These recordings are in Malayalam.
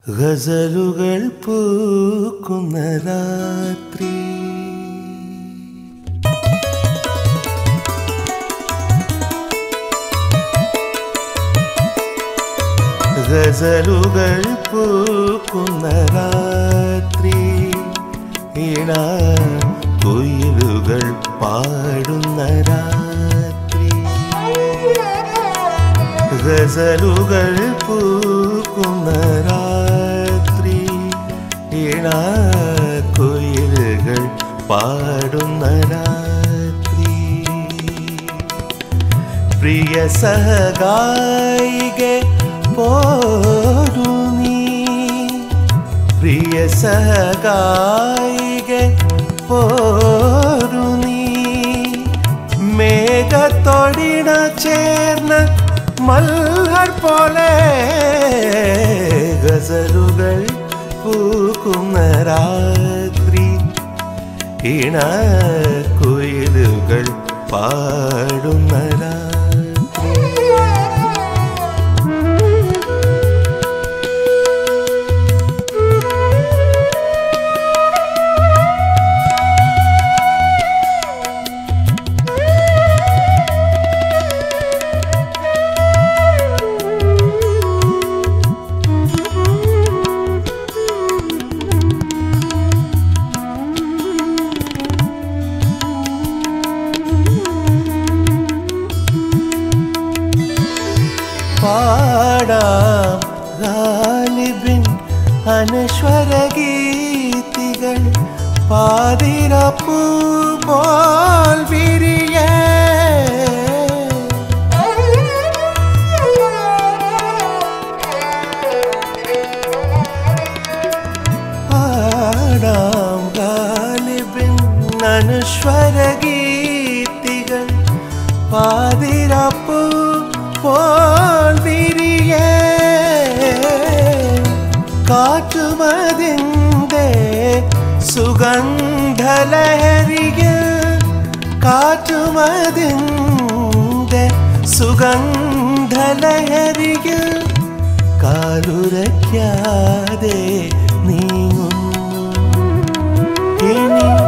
ഗസലുകൾ പൂക്കുന്ന രാത്രി ഗസലുകൾ പൂക്കുന്ന രാത്രി ഇണ കുയിലുകൾ പാടുന്ന രാത്രി ഗസലുകൾ പൂക്കുന്ന രാത്രി ഇണ കുയിലുകൾ പാടുന്ന രാത്രി പ്രിയ സഹഗായികെ പോരു നീ പ്രിയ സഹഗായികെ പോരു നീ മേഘത്തൊടിണ ചേർന്ന് മൽഹർ പോലെ ഗസലുകൾ പൂക്കുന്ന രാത്രി ഇണ കുയിലുകൾ പാടുന്ന രാത്രി പാടാം ഗാലിബിൻ അനശ്വര ഗീതികൾ പാതിരപ്പൂ പോൽ വിരിയേ പാടാം ഗാലിബിൻ അനശ്വര ഗീതികൾ പാതിരപ്പൂ പോൽ വിരിയേ കാറ്റുമതിൻ്റെ സുഗന്ധലഹരികൾ കാറ്റുമതിൻ്റെ സുഗന്ധലഹരികൾ കാലുരയ്ക്കാതെ നീങ്ങുന്നു ഇനി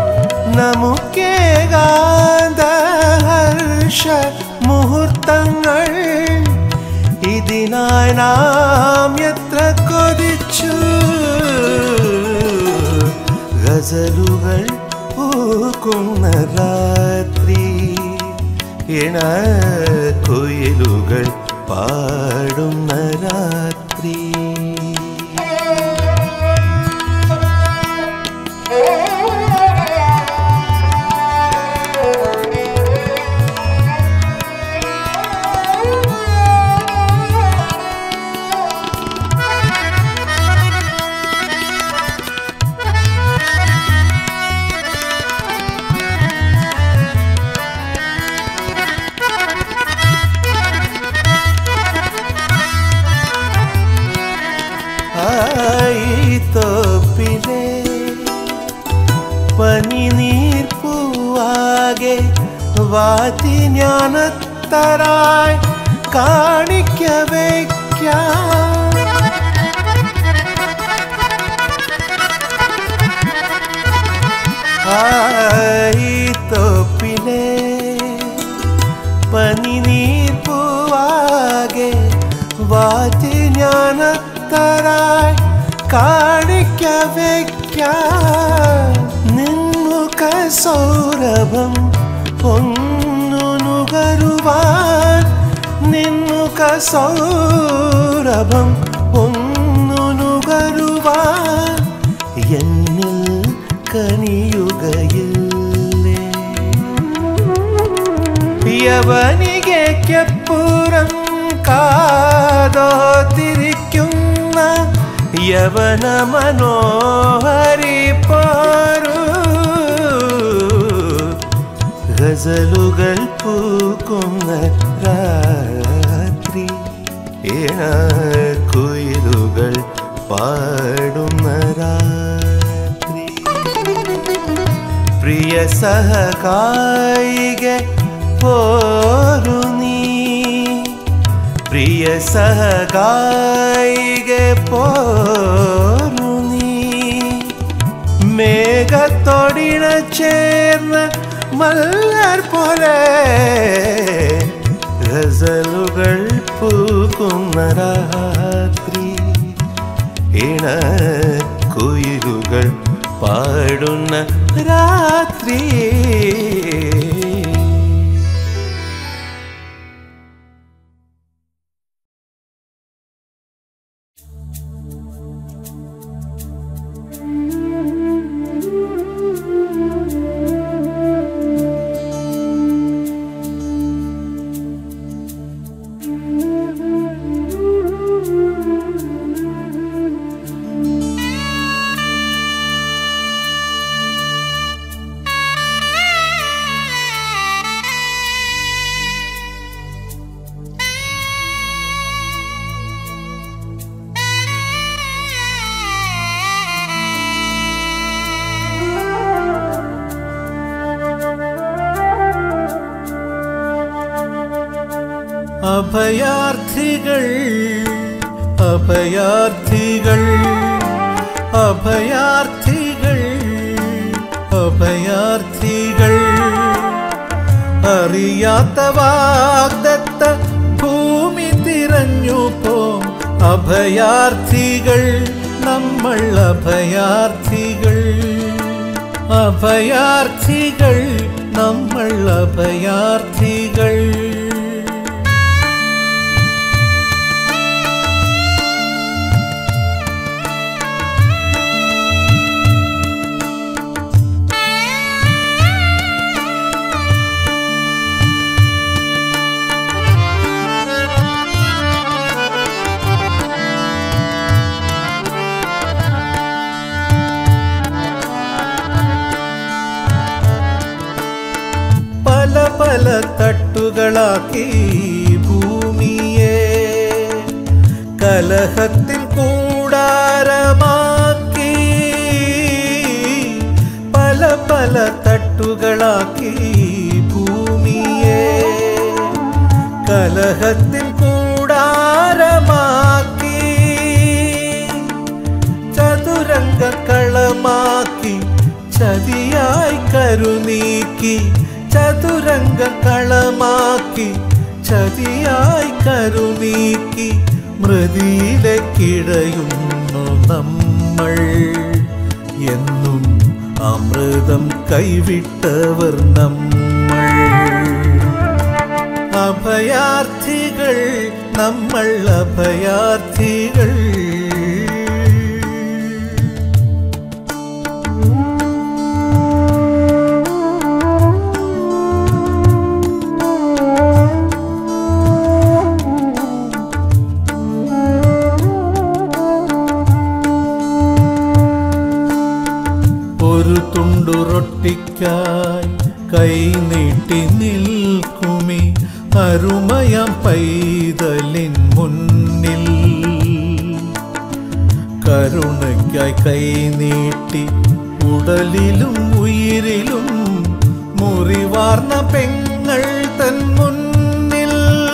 നമുക്കേകാന്തഹർഷ മുഹൂർത്തങ്ങൾ ഇതിനായി നാം എത്ര കൊതിച്ചു ഗസലുകൾ പൂക്കുന്ന രാത്രി ഇണ കുയിലുകൾ പാടുന്ന രാത്രി ആയി തോപ്പിലെ പനിനീർ പൂവാകെ വാതി ജ്ഞാനത്തരായി കാണിക്ക വയ്ക്കാം ആയി തോപ്പിലെ പനിനീർ പൂവാകെ വാതി ജ്ഞാനത്തരായി കാണിക്ക വയ്ക്കാം നിന്നുക സൗരഭം ഒന്നു നുകരുവാൻ നിന്നുക സൗരഭം ഒന്നു നുകരുവാൻ എന്നിൽ കനിയുകയില്ലേ യവനികയ്ക്കപ്പുറം കാതോത്തിരിക്കുന്ന യവന മനോഹരി പാറു ഗസലുകൾ പൂക്കുന്ന രാത്രി ഇണ കുയിലുകൾ പാടുന്ന രാത്രി പ്രിയ സഹകായിക പോരു നീ പ്രിയ സഹകായിക പോ ചേർന്ന മല്ലർ പോലെ ഗസലുകൾ പൂക്കുന്ന രാത്രി ഇണ കുയിലുകൾ പാടുന്ന രാത്രി അഭയാർത്ഥികൾ അഭയാർത്ഥികൾ അഭയാർത്ഥികൾ അഭയാർത്ഥികൾ അറിയാത്ത വാഗ്ദത്ത ഭൂമി തിരഞ്ഞു പോം അഭയാർത്ഥികൾ നമ്മൾ അഭയാർത്ഥികൾ അഭയാർത്ഥികൾ നമ്മൾ അഭയാർത്ഥികൾ പല പല തട്ടുകളാക്കി ഭൂമിയെ കലഹത്തിൽ കൂടാരമാക്കി പല പല തട്ടുകളാക്കി ഭൂമിയെ കലഹത്തിൽ കൂടാരമാക്കി ചതുരംഗ കളമാക്കി ചതിയായി കരുനീക്കി ചതുരംഗ കളമാക്കി ചതിയായി കരുനീക്കി മൃതിയിലേക്കിടയുന്നു നമ്മൾ എന്നും അമൃതം കൈവിട്ടവർ നമ്മൾ അഭയാർത്ഥികൾ നമ്മൾ അഭയാർത്ഥികൾ ഒരു തുണ്ടു റൊട്ടിക്കായി കൈ നീട്ടി നിൽക്കുമി അരുമയാം പൈതലിൻ മുന്നിൽ കരുണയ്ക്കായി കൈ നീട്ടി ഉടലിലും ഉയിരിലും മുറിവാർന്ന പെങ്ങൾ തൻ മുന്നിൽ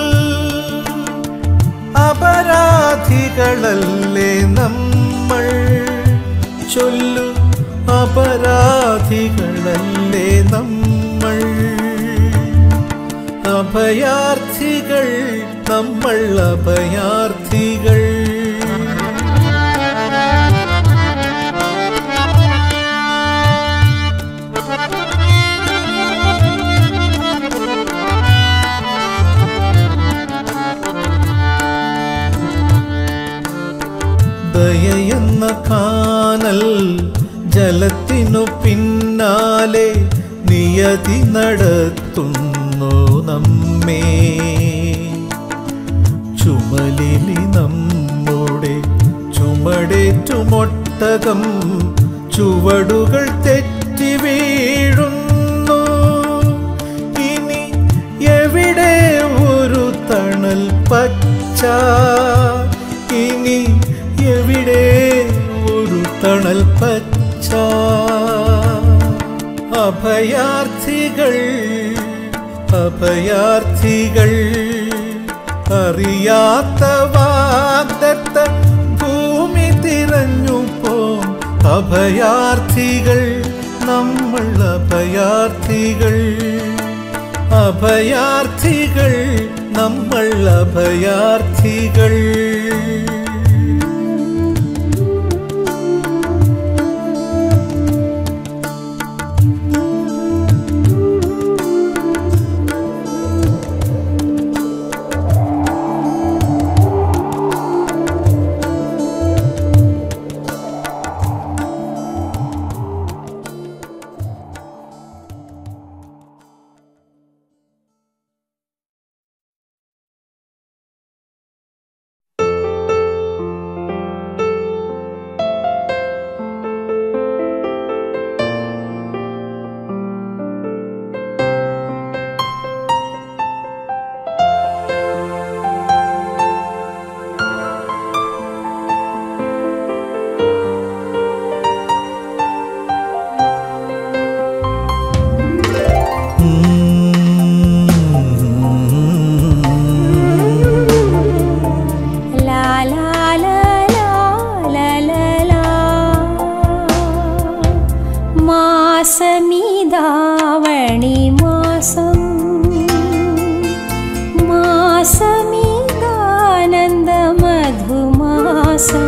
അപരാധികളല്ലേ നമ്മൾ ചൊല്ലു അപരാധികളല്ലേ നമ്മൾ അഭയാർത്ഥികൾ നമ്മൾ അഭയാർത്ഥികൾ ദയയെന്ന കാനൽ ജലത്തിനു പിന്നാലെ നിയതി നടത്തുന്നു നമ്മെ ചുമലിലി നമ്മുടെ ചുമടേറ്റുമൊട്ടകം ചുവടുകൾ തെറ്റി വീഴുന്നു ഇനി എവിടെ ഒരു തണൽ പച്ച ഇനി എവിടെ ഒരു തണൽ പച്ച അഭയാർത്ഥികൾ അഭയാർത്ഥികൾ അറിയാത്ത വാഗ്ദത്ത ഭൂമി തിരഞ്ഞു പോം അഭയാർത്ഥികൾ നമ്മൾ അഭയാർത്ഥികൾ അഭയാർത്ഥികൾ നമ്മൾ അഭയാർത്ഥികൾ ലാ ലാ ലാ ലാ ലാ ലാ ലാ. മാസമിതാവണി മാസം മാസമിതാനന്ദ മധുമാസം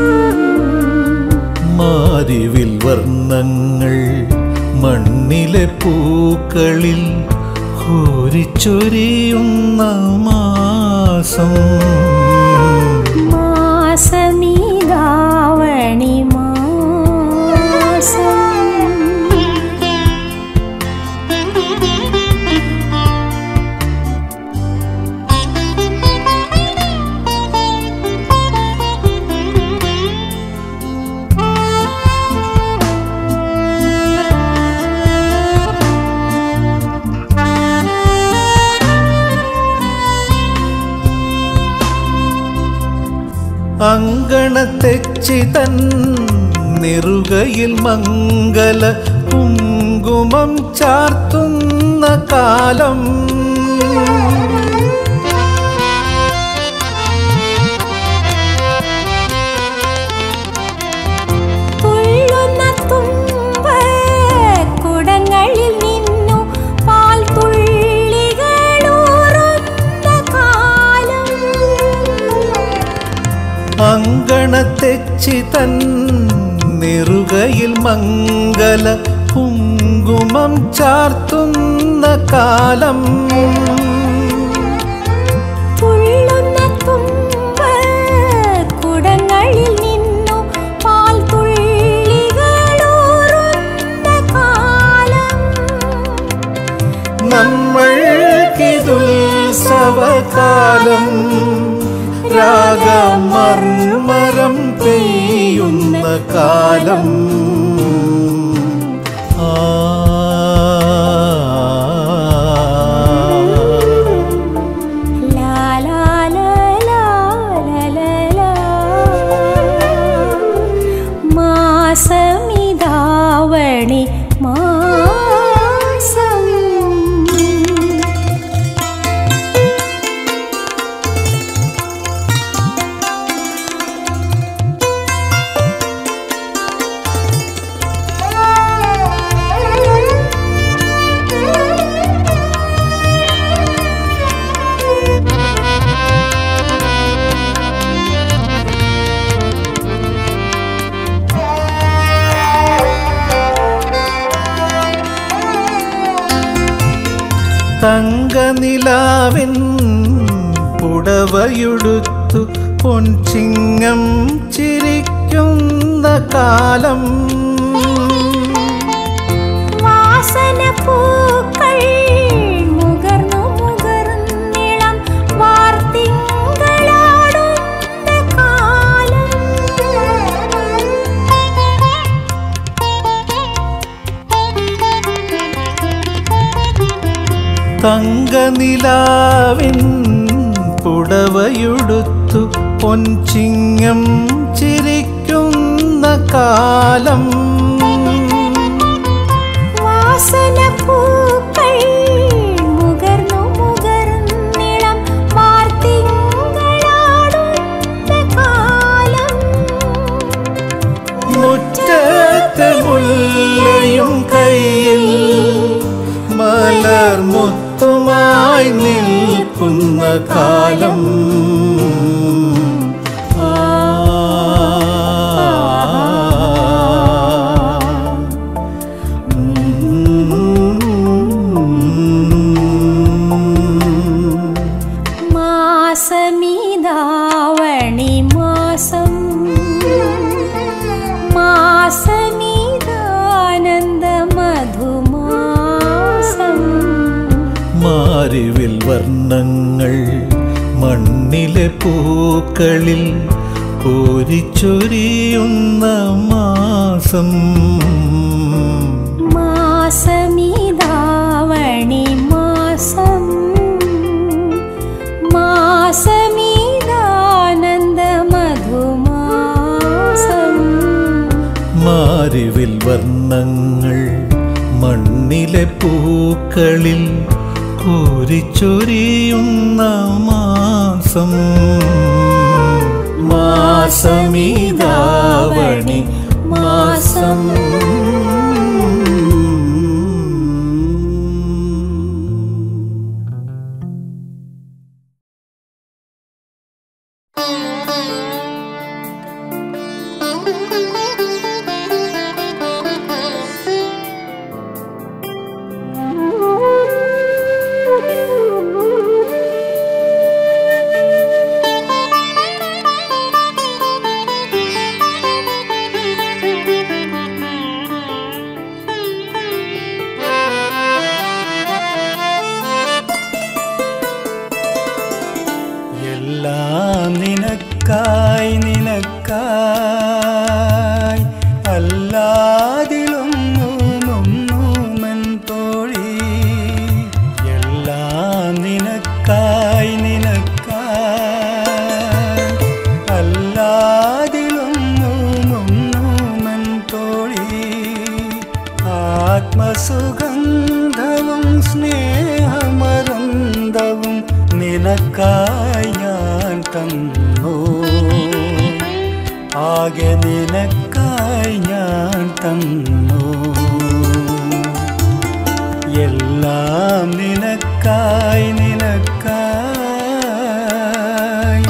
മാരിവിൽ വർണ്ണങ്ങൾ മണ്ണിലെ പൂക്കളിൽ ഹോരിച്ചൊരിയുന്ന മാസം മാസമിതാവണി മാസം അങ്കണത്തെച്ചി തൻ നെറുകയിൽ മംഗല കുങ്കുമം ചാർത്തുന്ന കാലം തുള്ളുന്ന തുമ്പ കുടങ്ങളിൽ നിന്നു പാൽ തുള്ളികളൂറുന്ന കാലം അങ്കണത്തെച്ചി തൻ നെറുകയിൽ മംഗല കുങ്കുമം ചാർത്തുന്ന കാലം തുള്ളുന്ന തുമ്പ കുടങ്ങളിൽ നിന്നു പാൽ തുള്ളികളൂറുന്ന കാലം നമ്മൾക്കിതുത്സവകാലം രാഗമർമരം പെയ്യുന്ന കാലം ആ ലാ ലാ ലാ ലാ ലാ ലാ ലാ. മാസമിതാവണി മാസം തങ്കനിലാവിൻ പുടവയുടുത്തു പൊൻചിങ്ങം ചിരിക്കുന്ന കാലം വാസന പൂക്കൾ മുകർന്നു മുകർന്നിളം വാർത്തിങ്കളാടുന്ന കാലം തങ്കനിലാവിൻ പുടവയുടുത്തു പൊൻചിങ്ങം ചിരിക്കുന്ന കാലം വാസന പൂക്കൾ മുകർന്നു മുകർന്നിളം വാർത്തിങ്കളാടുന്ന കാലം മുറ്റത്തെ മുല്ലയും കൈ കുഞ്ഞുമായി നിൽക്കുന്ന കാലം ആ മാസമിതാവണി മാസം മാസമിതാനന്ദ മധുമാസം മാരിവിൽ വർണ്ണങ്ങൾ മണ്ണിലെ പൂക്കളിൽ കോരിച്ചൊരിയുന്ന മാസം മാസമിതാവണി മാസം മാസമിതാനന്ദ മധുമാസം മാരിവിൽ വർണ്ണങ്ങൾ മണ്ണിലെ പൂക്കളിൽ കോരിച്ചൊരിയുന്ന മാസം മാസമിതാവണി മാസം എല്ലാം നിനക്കായി നിനക്കായി അല്ലാതിലൊന്നുമൊന്നുമൻ തോഴി എല്ലാം നിനക്കായി നിനക്കായി അല്ലാതിലൊന്നുമൊന്നുമൻ തോഴി ആത്മസുഗന്ധവും സ്നേഹമരന്തവും നിനക്കായി ഞാൻ തന്നു ആകെ നിനക്കായി ഞാൻ തന്നു എല്ലാം നിനക്കായി നിനക്കായി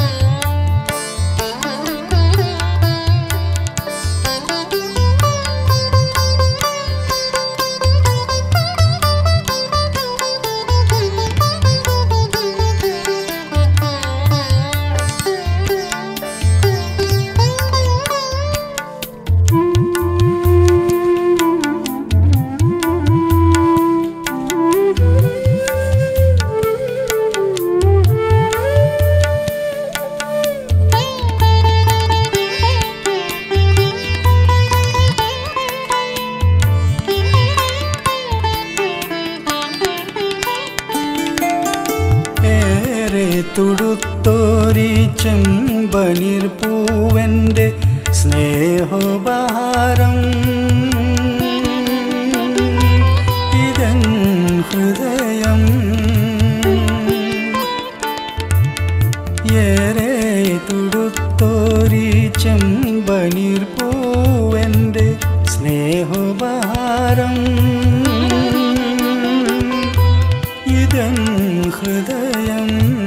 ഏറെ തുടുത്തോരി ചെമ്പനിർ പൂവന്റെ സ്നേഹോപഹാരം ഇതൻ ഹൃദയം ഏറെ തുടുത്തോരി ചെമ്പനിർ പൂവന്റെ സ്നേഹോപഹാരം ഇതൻ ഹൃദയം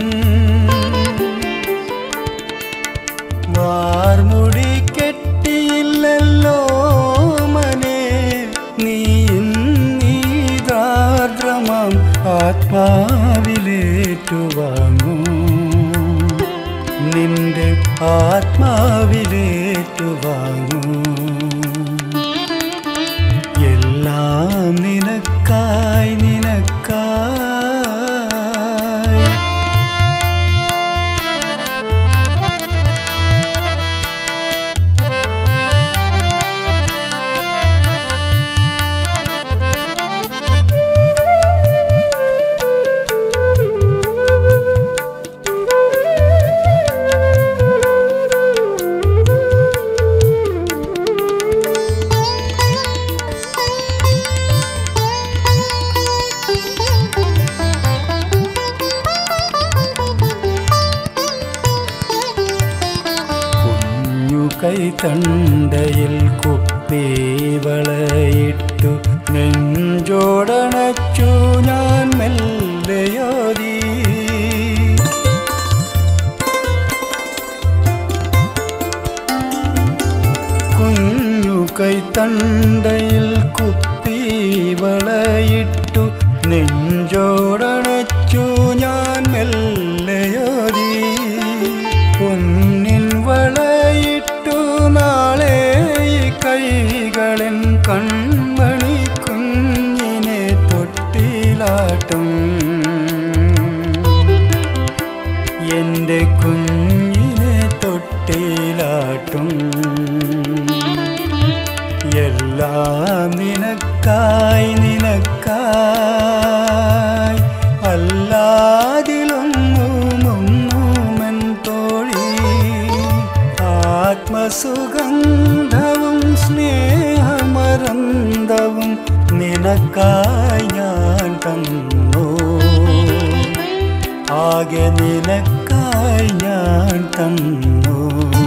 വാർമുടി കെട്ടിയില്ലല്ലോ മനെ നീ നീതാർദ്രമാം ആത്മാവിലേറ്റുവാങ്ങൂ നിന്റെ ആത്മാവിലേറ്റുവാങ്ങൂ എല്ലാം നിനക്കായി നിനക്കായി കുഞ്ഞു കൈത്തണ്ടയിൽ കുപ്പിവളയിട്ടു നെഞ്ചോടണച്ചു ഞാൻ മെല്ലയോ കൈത്തണ്ടയിൽ കുപ്പി വളയിട്ടു നെഞ്ചോടണച്ചു ഞാൻ മെല്ലയോതി പൊന്നിൻ വളയിട്ടു നാളെ ഈ കൈകളൻ കൺമണി കുഞ്ഞിനെ തൊട്ടിലാട്ടും എൻ്റെ കുഞ്ഞിനെ തൊട്ടിലാട്ടും എല്ലാം നിനക്കായി നിനക്കായി അല്ലാതിലൊന്നുമൊന്നുമൻ തോഴി ആത്മസുഗന്ധവും സ്നേഹമരന്തവും നിനക്കായി ഞാൻ തന്നു ആകെ നിനക്കായി ഞാൻ തന്നു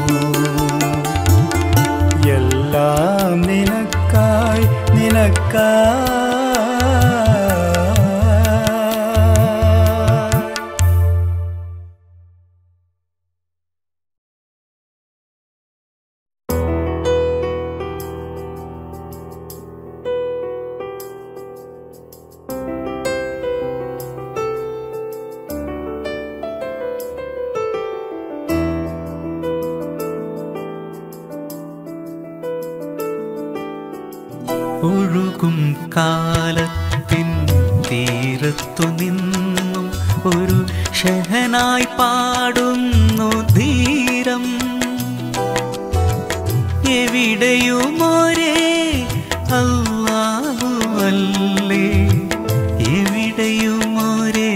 എല്ലാം നിനക്കായി നിനക്കായി ഒഴുകും കാലത്തിൻ തീരത്തു നിന്നും ഒരു ഷഹനായി പാടുന്നു ധീരം എവിടെയും ഒരേ അല്ലാഹുവല്ലേ എവിടെയും ഒരേ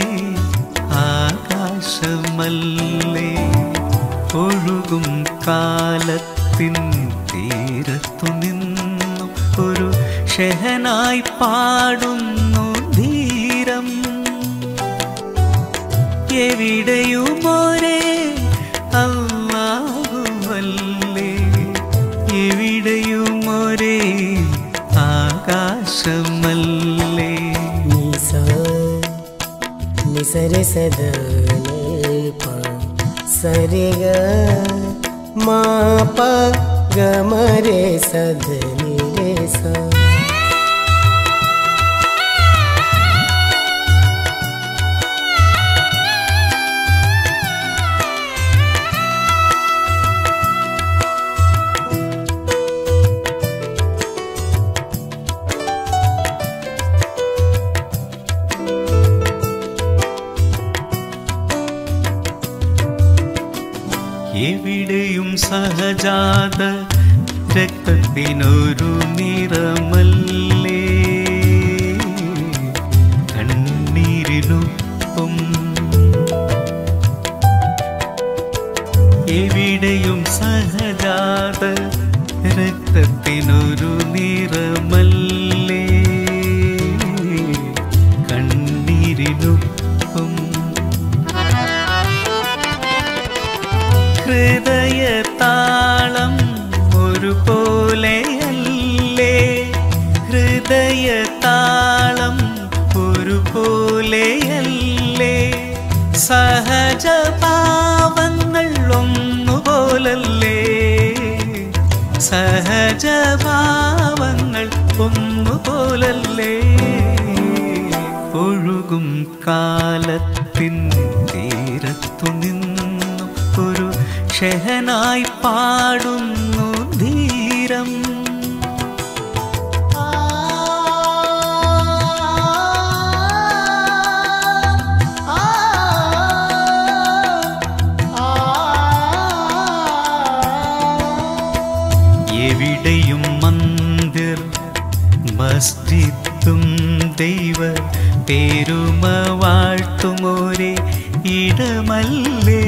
ആകാശമല്ലേ ഒഴുകും കാലത്തിൻ തീരത്തു നിന്നും ഒരു ഷഹനായി പാടുന്നു ധീരം എവിടെയും ഒരേ അല്ലാഹുവല്ലേ എവിടെയും ഒരേ ആകാശമല്ലേ നിസ നിസരെ സദനൽപ സരിഗ മാപ ഗമരെ സദനി രേ സ എവിടെയും സഹജാത രക്തത്തിനൊരു നിറമല്ലേ കണ്ണീരിനൊപ്പം എവിടെയും സഹജാത രക്തത്തിനൊരു നിറമല്ലേ കണ്ണീരിനൊപ്പം ഹൃദയതാളം ഒരുപോലെയല്ലേ ഹൃദയതാളം ഒരുപോലെയല്ലേ സഹജഭാവങ്ങൾ ഒന്നുപോലല്ലേ സഹജഭാവങ്ങൾ ഒന്നുപോലല്ലേ ഒഴുകും കാലത്തിൻ തീരത്തു നിന്നും ഒരു ഷഹനായി പാടുന്നു ധീരം എവിടെയും മന്ദിർ മസ്ജിദും ദൈവ പേരുമ വാഴ്ത്തുമോരെ ഇടമല്ലേ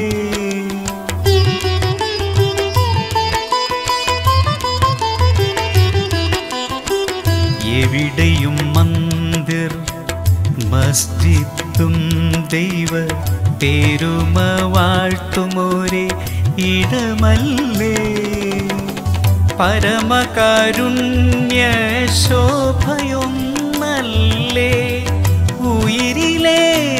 എവിടെയും മന്ദിർ മസ്ജിദും ദൈവ പേരുമ വാഴ്ത്തുമോരെ ഇടമല്ലേ പരമകാരുണ്യ ശോഭയൊന്നല്ലേ ഉയിരിലെ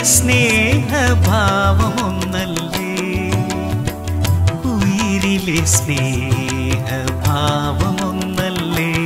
സ്നേഹഭാവമൊന്നല്ലേ ഉയിരിലെ സ്നേഹഭാവമൊന്നല്ലേ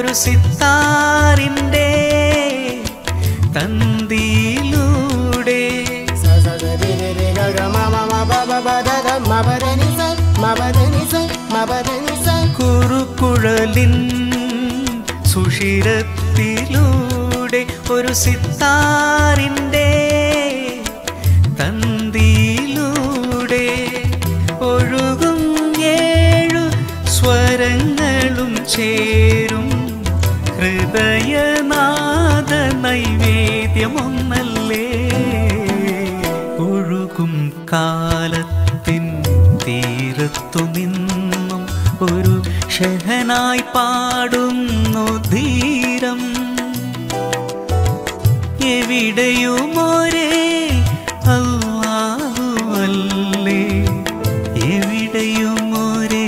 ഒരു സിത്താറിൻ്റെ തന്തിയിലൂടെ കുറുക്കുഴലിൻ സുഷിരത്തിലൂടെ ഒരു സിത്താറിൻ്റെ തന്തിയിലൂടെ ഒഴുകും ഏഴു സ്വരങ്ങളും ചേരും ഹൃദയനാദ നൈവേദ്യമൊന്നല്ലേ ഒഴുകും കാലത്തിൻ തീരത്തു നിന്നും ഒരു ഷഹനായി പാടുന്നു ധീരം എവിടെയും ഒരേ അല്ലാഹുവല്ലേ എവിടെയും ഒരേ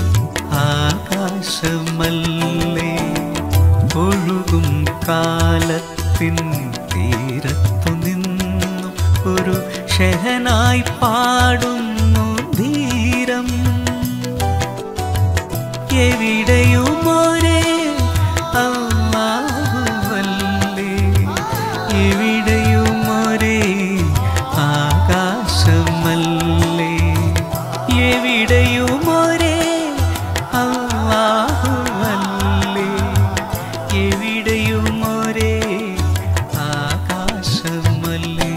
ആകാശമല്ലേ ഒഴുകും കാലത്തിൻ തീരത്തു നിന്നും ഒരു ഷഹനായി പാടുന്നു ധീരം എവിടെയും ഒരേ അല്ലാഹുവല്ലേ എവിടെയും ഒരേ ആകാശമല്ലേ എവിടെയും ഒരേ അല്ലാഹുവല്ലേ എവിടെയും ഒരേ ആകാശമല്ലേ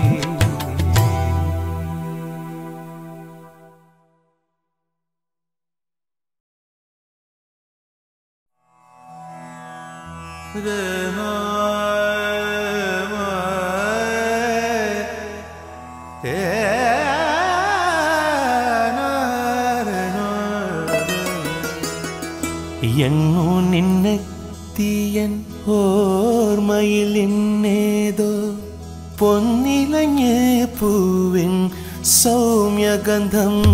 എങ്ങു നിന്നെത്തിയൻ ഓർമ്മയിൽ എന്നേതോ പൊന്നിലഞ്ഞ് പൂവിൻ സൗമ്യഗന്ധം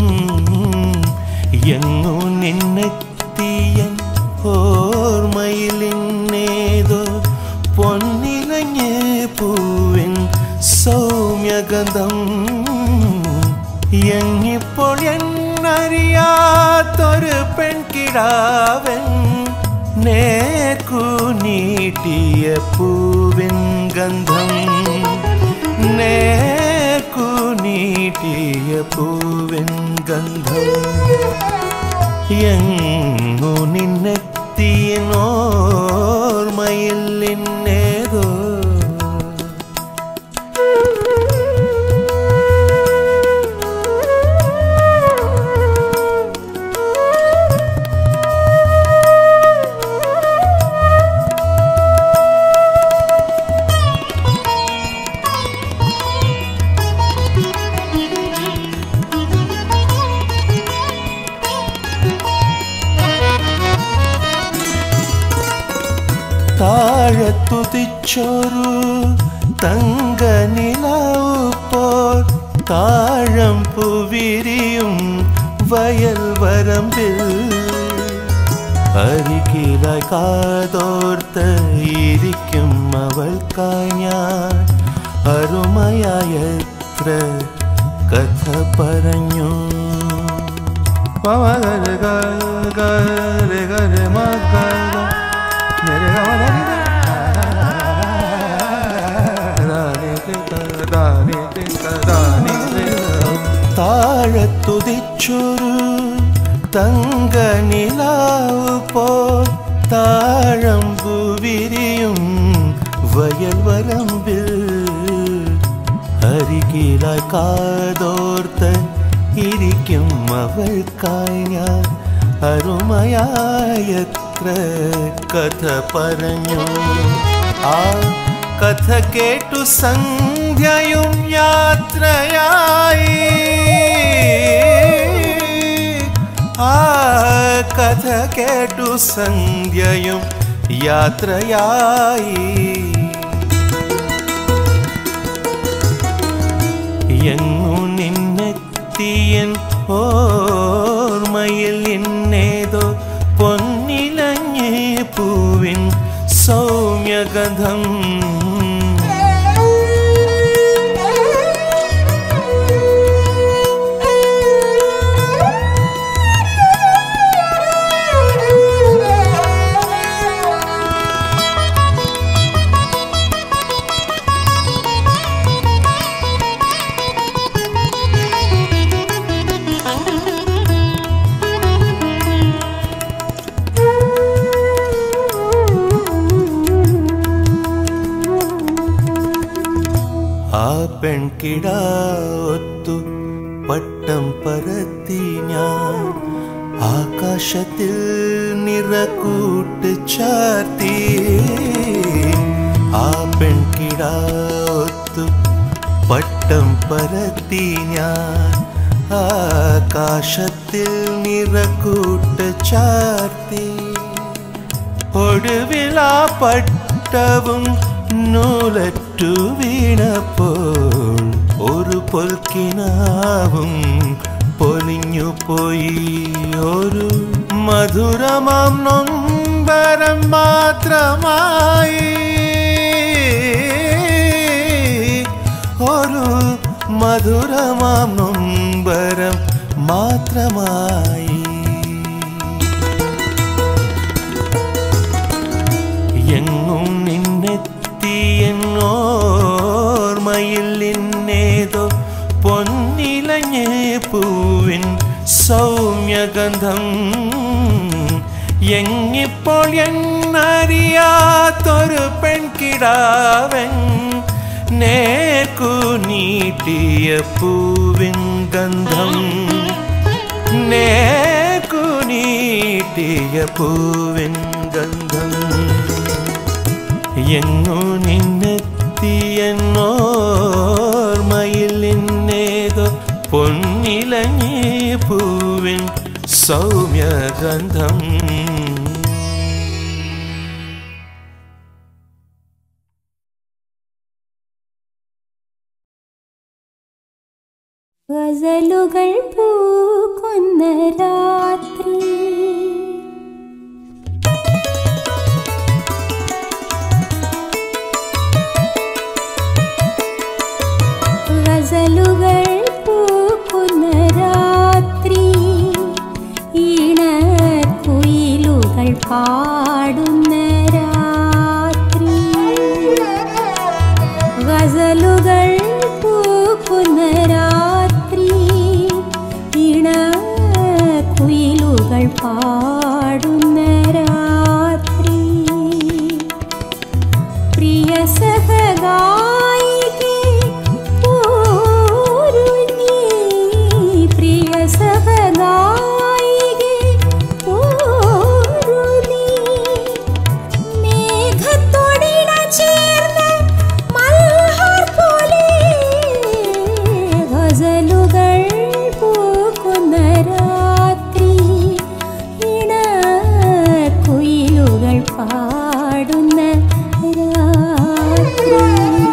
എങ്ങു നിന്നെത്തിയൻ ഓർമ്മയിൽ എന്നേതോ പൊന്നിലഞ്ഞ് പൂവിൻ സൗമ്യഗന്ധം എങ്ങിപ്പോൾ എന്നറിയാത്തൊരു പെൺകിടാവൻ നേർക്കു നീട്ടിയ പൂവിൻ ഗന്ധം നേർക്കു നീട്ടിയ പൂവിൻ ഗന്ധം എങ്ങു നിന്നെത്തിയനോർമ്മയിൽ നിന്നേതോ താഴത്തുതിച്ചൊരു തങ്ക നിലാവുപ്പോൾ താഴം പുവിരിയും വയൽ വരമ്പിൽ അരികിലായി കാതോർത്ത് ഇരിക്കും അവൾക്കായി ഞാൻ അരുമയായ എത്ര കഥ പറഞ്ഞു പവഗര ഗര ഗര മഗര നിര ഗമ താഴത്തുതിച്ചൊരു തങ്ക നിലാവ് പോൽ താഴമ്പു വിരിയും വയൽ വരമ്പിൽ അരികിലായി കാതോർത്ത് ഇരിക്കും അവൾക്കായി ഞാൻ അരുമയായത്ര കഥ പറഞ്ഞു ആ കഥ കേട്ടു സന്ധ്യയും യാത്രയായി ആ കഥ കേട്ടു സന്ധ്യയും യാത്രയായി എങ്ങു നിന്നെത്തിയൻ ഓർമ്മയിൽ എന്നേതോ പൊന്നിലഞ്ഞ് പൂവിൻ സൗമ്യഗന്ധം Thank you. ആ പെൺകിടാത്തു പട്ടം പരത്തി ഞാൻ ആകാശത്തിൽ നിറക്കൂട്ട് ചാർത്തി ആ പെൺകിടാത്തു പട്ടം പരത്തി ഞാൻ ആകാശത്തിൽ നിറക്കൂട്ട് ചാർത്തി ഒടുവിൽ ആ പട്ടവും നൂലറ്റു വീണപ്പോൾ ഒരു പൊൽക്കിനാവും പൊലിഞ്ഞു പോയി ഒരു മധുരമാം നൊമ്പരം മാത്രമായി ഒരു മധുരമാം നൊമ്പരം മാത്രമായി എങ്ങും നിന്നെത്തിയെന്നോർമയിൽ നിന്നേതോ പൊന്നിലഞ്ഞ് പൂവിൻ സൗമ്യഗന്ധം എങ്ങിപ്പോൾ എന്നറിയാത്തൊരു പെൺകിടാവൻ നേർക്കു നീട്ടിയ പൂവിൻ ഗന്ധം നേർക്കു നീട്ടിയ പൂവിൻ ഗന്ധം എങ്ങു നിന്നെത്തിയെന്നോർമയിൽ നിന്നേതോ പൊന്നിലഞ്ഞി പൂവിൻ സൗമ്യഗന്ധം ഗസലുകൾ പൂക്കുന്ന രാത്രി ഗസലുകൾ പൂക്കുന്ന രാത്രി ഈണക്കുയിലുകൾ പാടുന്ന രാത്രി ഗസലുകൾ പൂക്കുന്ന രാത്രി ഇണക്കുയിലുകൾ പാടുന്ന രാത്രി പ്രിയ സഹഗായികേ പോരു നീ പ്രിയ സഹഗായികേ പോരു നീ മേഘത്തോടിണ ചേർന്ന് മൽഹാർ പോലെ ഗസലുകൾ പൂക്കുന്ന രാത്രി ഇണക്കുയിലുകൾ പാടുന്ന രാത്രി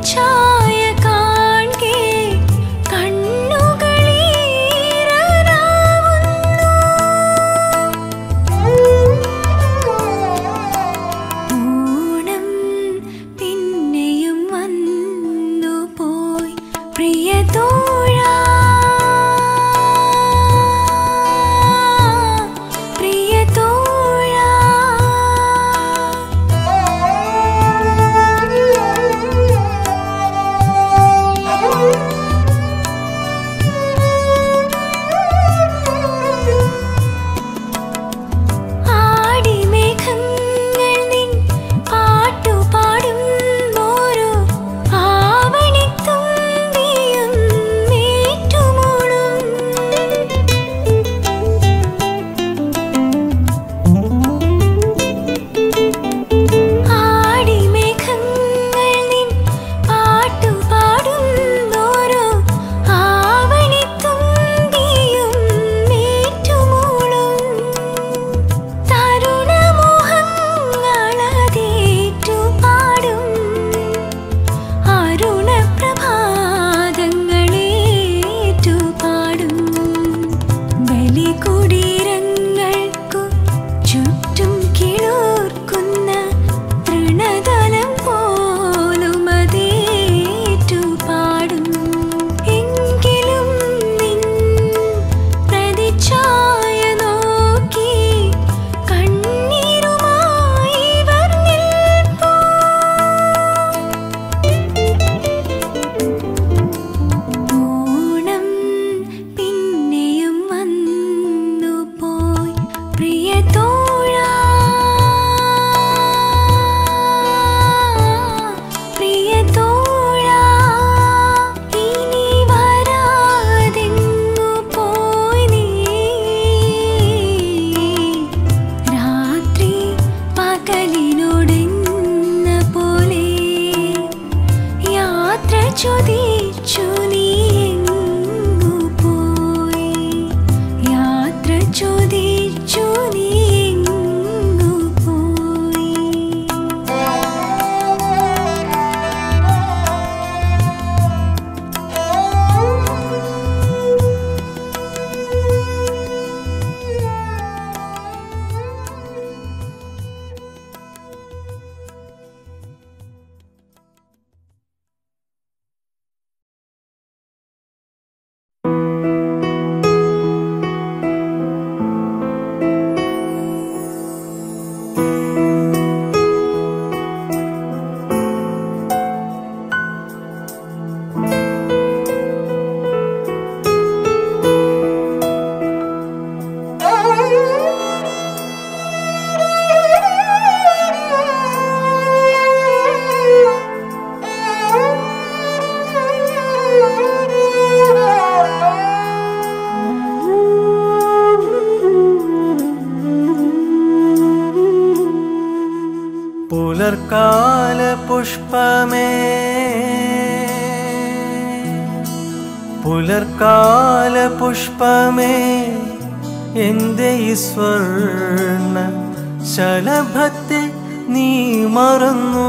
പ്രതിച്ഛായ കാൺകെ കണ്ണുകളീറനാവുന്നു ഓണം പിന്നെയും വന്നു പോയി പ്രിയ തോഴാ പ്രിയ തോഴാ ആടിമേഘങ്ങൾ നിൻ പാട്ടുപാടും ഓരോ ആവണിത്തുമ്പിയും മേറ്റുമൂളും ആടിമേഘങ്ങൾ നിൻ പാട്ടുപാടും ഓരോ ആവണിത്തുമ്പിയും മേറ്റുമൂളും തരുണമോഹങ്ങളതേറ്റു പാടും അരുണപ്രഭാതങ്ങളേറ്റു പാടും ബലികുടീരങ്ങൾക്കു ചുറ്റും കിളോർക്കുന്ന തൃണതലം പോലും അതേറ്റു പാടും എങ്കിലും നിൻ പ്രതിച്ഛായ നോക്കി കണ്ണീരുമായി ഇവർ നിൽപ്പൂ ഓണം പിന്നെയും വന്നു പോയി പ്രിയ തോഴാ പ്രിയ തോഴാ ഇനി വരാതെങ്ങു പോയി നീ രാത്രി പകലിനോടെന്ന പോലെ യാത്ര ചോദിച്ചു നീ എങ്ങു പോയി യാത്ര ചോദിച്ചു നീ എങ്ങു പോയി പുലർക്കാല പുഷ്പമേ പുലർക്കാല പുഷ്പമേ എന്റെ ഈ സ്വർണ്ണ ശലഭത്തെ നീ മറന്നു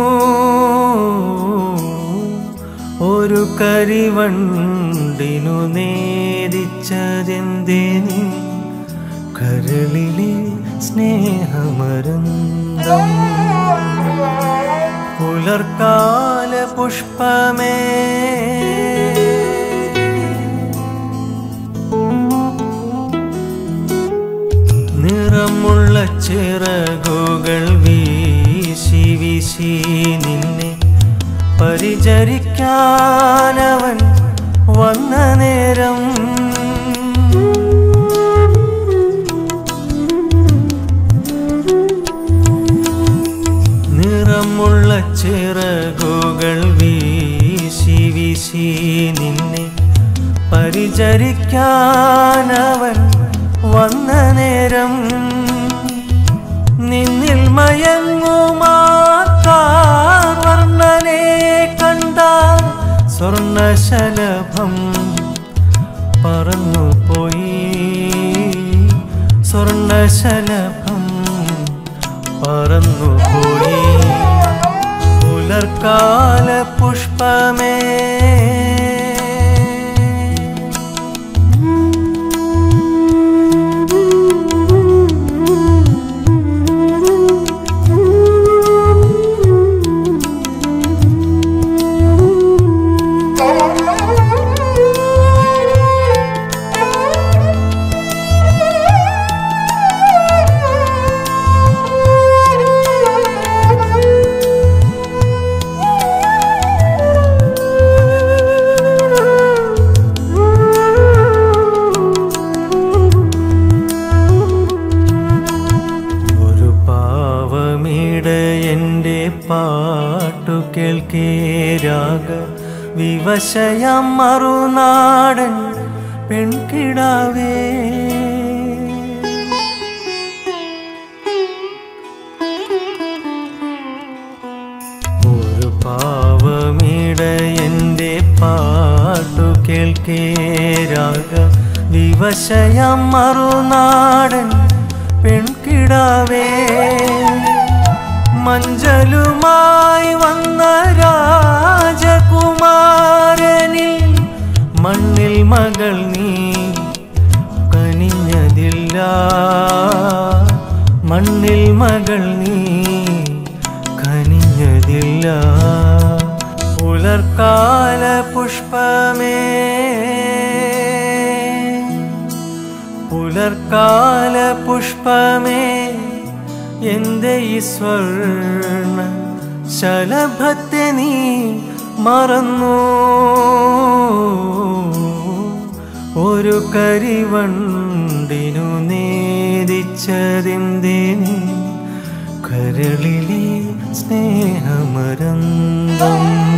ഒരു കരിവണ്ടിനു നേദിച്ചതെന്തേ നീ കരളിലെ സ്നേഹമരുന്തം പുലർക്കാല പുഷ്പമേ നിറമുള്ള ചിറകുകൾ വീശി വീശി നിന്നെ പരിചരിക്കാനവൻ വന്ന നേരം നിറമുള്ള ചിറകുകൾ വീശി വീശി നിന്നെ പരിചരിക്കാനവൻ വന്ന നേരം നിന്നിൽ മയങ്ങുമാക്കാർ വർണ്ണനെ കണ്ട സ്വർണശലഭം പറന്നു പോയി സ്വർണശലഭം പറന്നു പോയി പുലർക്കാല പുലർക്കാല പുഷ്പമേ ഒരു പാവമീട എൻ്റെ പാട്ടു കേൾക്കേ രാഗ വിവശയം മറുനാടൻ പെൺകിടാവേ ഒരു പാവമീട എൻ്റെ പാട്ടു കേൾക്കേ രാഗ വിവശയം മറുനാടൻ പെൺകിടാവേ മഞ്ചലുമായി വന്ന രാജകുമാരനിൽ മണ്ണിൽ മകൾ നീ കനിഞ്ഞതില്ല മണ്ണിൽ മകൾ നീ കനിഞ്ഞതില്ല പുലർക്കാല പുഷ്പമേ പുലർക്കാല പുഷ്പമേ എന്റെ ഈ സ്വർണ ശലഭത്തെ നീ മറന്നു ഒരു കരിവണ്ടിനു നേദിച്ചതിൻ്റെ നീ കരളിലെ സ്നേഹമരന്തം